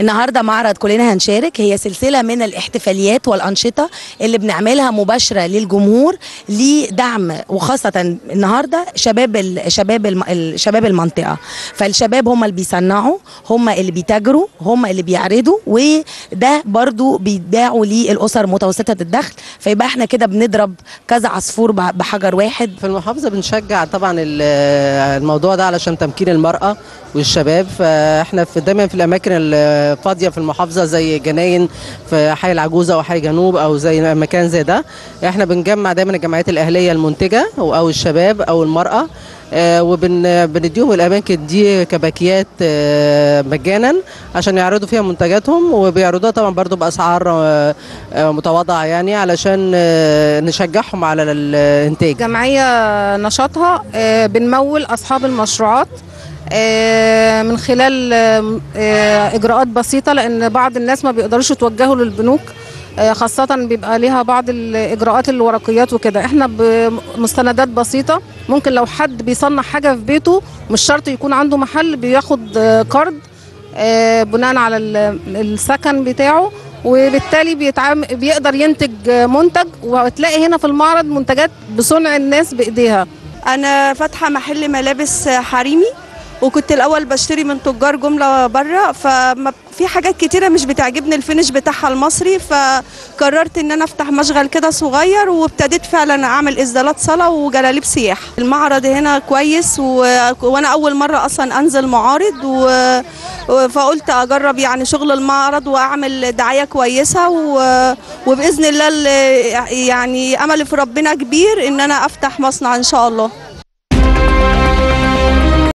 النهارده معرض كلنا هنشارك هي سلسله من الاحتفاليات والانشطه اللي بنعملها مباشره للجمهور لدعم وخاصه النهارده شباب ال- شباب الم- ال- شباب المنطقه فالشباب هم اللي بيصنعوا هم اللي بيتاجروا هم اللي بيعرضوا وده برضو بيتباعوا للاسر متوسطه الدخل فيبقى احنا كده بنضرب كذا عصفور ب- بحجر واحد في المحافظة بنشجع طبعا ال- الموضوع ده علشان تمكين المرأة والشباب فاحنا في دايما في الاماكن الفاضيه في المحافظه زي جناين في حي العجوزه وحي جنوب او زي مكان زي ده احنا بنجمع دايما الجمعيات الاهليه المنتجه او أو الشباب او المراه آه، وبن بنديهم الاماكن دي كباكيات آه، مجانا عشان يعرضوا فيها منتجاتهم وبيعرضوها طبعا برضو باسعار آه، آه، متواضعه يعني علشان آه، نشجعهم على الانتاج جمعية نشاطها آه، بنمول أصحاب المشروعات آه، من خلال آه، آه، إجراءات بسيطة لأن بعض الناس ما بيقدروش يتوجهوا للبنوك آه، خاصة بيبقى ليها بعض الإجراءات الورقيات وكده احنا بمستندات بسيطة ممكن لو حد بيصنع حاجة في بيته مش شرط يكون عنده محل بياخد آه، قرض آه، بناء على ال- السكن بتاعه وبالتالي بيتعامل بيقدر ينتج آه، منتج وهتلاقي هنا في المعرض منتجات بصنع الناس بايديها انا فاتحه محل ملابس حريمي وكنت الاول بشتري من تجار جمله بره ففي حاجات كتيره مش بتعجبني الفينش بتاعها المصري فقررت ان انا افتح مشغل كده صغير وابتديت فعلا اعمل اسدالات صلاه وجلاليب سياح المعرض هنا كويس و... وانا اول مره اصلا انزل معارض و... فقلت اجرب يعني شغل المعرض واعمل دعايه كويسه و... وباذن الله ال- يعني املي في ربنا كبير ان انا افتح مصنع ان شاء الله